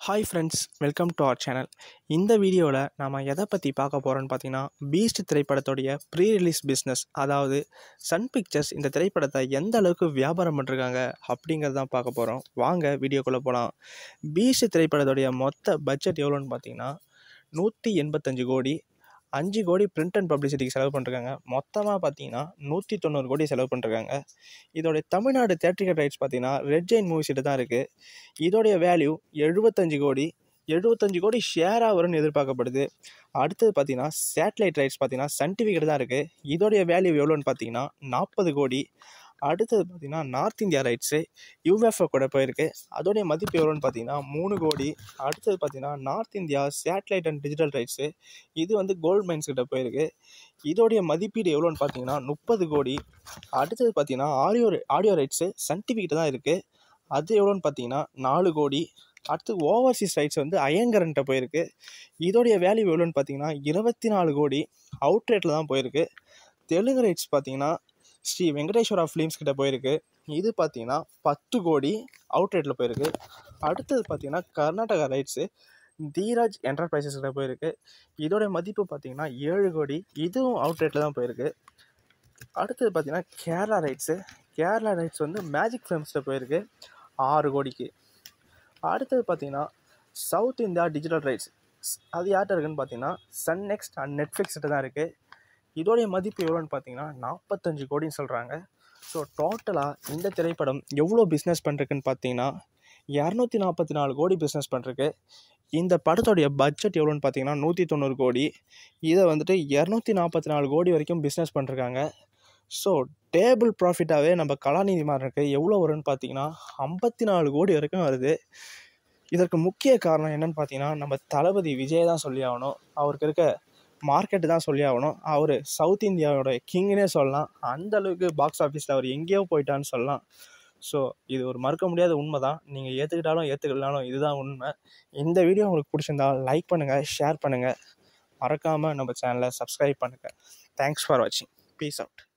hi friends welcome to our channel இந்த வீடியோவில் நாம் எதை பற்றி பார்க்க போகிறோன்னு பார்த்தீங்கன்னா பீஸ்ட் திரைப்படத்துடைய ப்ரீ ரிலீஸ் பிஸ்னஸ் அதாவது சன் பிக்சர்ஸ் இந்த திரைப்படத்தை எந்த அளவுக்கு வியாபாரம் பண்ணிருக்காங்க அப்படிங்கிறது தான் பார்க்க போகிறோம் வாங்க வீடியோக்குள்ளே போகலாம் பீஸ்ட் திரைப்படத்துடைய மொத்த பட்ஜெட் எவ்வளோன்னு பார்த்தீங்கன்னா நூற்றி எண்பத்தஞ்சு கோடி அஞ்சு கோடி பிரிண்ட் அண்ட் பப்ளிசிட்டிக்கு செலவு பண்ணிருக்காங்க மொத்தமாக பார்த்தீங்கன்னா நூற்றி தொண்ணூறு கோடி செலவு பண்ணிருக்காங்க இதோடைய தமிழ்நாடு தேட்ரிக்கல் ரைட்ஸ் பார்த்தீங்கன்னா ரெட் ஜெயின் மூவிஸ்கிட்ட தான் இருக்குது இதோடைய வேல்யூ எழுபத்தஞ்சு கோடி எழுபத்தஞ்சு கோடி ஷேராக வரும்னு எதிர்பார்க்கப்படுது அடுத்தது பார்த்தீங்கன்னா சேட்டலைட் ரைட்ஸ் பார்த்தீங்கன்னா சன்டிஃபிகேட் தான் இருக்குது இதோடைய வேல்யூ எவ்வளோன்னு பார்த்தீங்கன்னா நாற்பது கோடி அடுத்தது பார்த்தீங்கன்னா நார்த் இந்தியா ரைட்ஸு யூஎஃப்ஓ கூட போயிருக்கு அதோடைய மதிப்பு எவ்வளோன்னு பார்த்தீங்கன்னா மூணு கோடி அடுத்தது பார்த்தீங்கன்னா north India satellite and digital rights இது வந்து கோல்ட் மைன்ஸ் கிட்ட போயிருக்கு இதோடைய மதிப்பீடு எவ்வளோன்னு பார்த்தீங்கன்னா முப்பது கோடி அடுத்தது பார்த்தீங்கன்னா ஆடியோ ஆடியோ ரைட்ஸு சன்டிஃபிகேட் தான் இருக்குது அது எவ்வளோன்னு பார்த்தீங்கன்னா நாலு கோடி அடுத்து ஓவர்சீஸ் ரைட்ஸ் வந்து அயங்கரன்ட்ட போயிருக்கு இதோடைய வேல்யூ எவ்வளோன்னு பார்த்தீங்கன்னா இருபத்தி நாலு கோடி அவுட் ரேட்டில் தான் போயிருக்கு தெலுங்கு ரைட்ஸ் பார்த்தீங்கன்னா ஸ்ரீ வெங்கடேஸ்வரா ஃபிலிம்ஸ் கிட்ட போயிருக்கு இது பார்த்தீங்கன்னா பத்து கோடி அவுட் ரேட்டில் போயிருக்கு அடுத்தது பார்த்தீங்கன்னா கர்நாடகா ரைட்ஸு தீராஜ் என்டர்பிரைசஸ் கிட்ட போயிருக்கு இதோடைய மதிப்பு பார்த்தீங்கன்னா ஏழு கோடி இதுவும் அவுட் ரேட்டில் தான் போயிருக்கு அடுத்தது பார்த்தீங்கன்னா கேரளா ரைட்ஸு கேரளா ரைட்ஸ் வந்து மேஜிக் ஃபிலிம்ஸில் போயிருக்கு ஆறு கோடிக்கு அடுத்தது பார்த்தீங்கன்னா சவுத் இந்தியா டிஜிட்டல் ரைட்ஸ் அது யார்கிட்ட இருக்குன்னு பார்த்தீங்கன்னா சன் நெக்ஸ்ட் அண்ட் நெட்ஃப்ளிக்ஸ்கிட்ட தான் இருக்குது இதோடைய மதிப்பு எவ்வளோன்னு பார்த்தீங்கன்னா நாற்பத்தஞ்சு கோடின்னு சொல்கிறாங்க ஸோ டோட்டலாக இந்த திரைப்படம் எவ்வளோ பிஸ்னஸ் பண்ணுறதுக்குன்னு பார்த்தீங்கன்னா இரநூத்தி நாற்பத்தி நாலு கோடி பிஸ்னஸ் பண்ணுறக்கு இந்த படத்தோடைய பட்ஜெட் எவ்வளோன்னு பார்த்தீங்கன்னா நூற்றி தொண்ணூறு கோடி இதை வந்துட்டு இரநூத்தி நாற்பத்தி நாலு கோடி வரைக்கும் பிஸ்னஸ் பண்ணிருக்காங்க ஸோ டேபிள் ப்ராஃபிட்டாகவே நம்ம கலாநிதி மாறனுக்கு எவ்வளோ வரும்னு பார்த்தீங்கன்னா ஐம்பத்தி நாலு கோடி வரைக்கும் வருது இதற்கு முக்கிய காரணம் என்னன்னு பார்த்தீங்கன்னா நம்ம தளபதி விஜய் தான் சொல்லி ஆகணும் அவருக்கு இருக்க மார்க்கெட்டு தான் சொல்லி ஆகணும் அவர் சவுத் இந்தியாவோட கிங்னே சொல்லலாம் அந்த அளவுக்கு பாக்ஸ் ஆஃபீஸில் அவர் எங்கேயோ போயிட்டான்னு சொல்லலாம் ஸோ இது ஒரு மறுக்க முடியாத உண்மை தான் நீங்கள் ஏற்றுக்கிட்டாலும் ஏற்றுக்கலனாலும் இதுதான் உண்மை இந்த வீடியோ உங்களுக்கு பிடிச்சிருந்தா லைக் பண்ணுங்கள் ஷேர் பண்ணுங்கள் மறக்காமல் நம்ம சேனலை சப்ஸ்கிரைப் பண்ணுங்கள் தேங்க்ஸ் ஃபார் வாட்சிங் பீஸ் அவுட்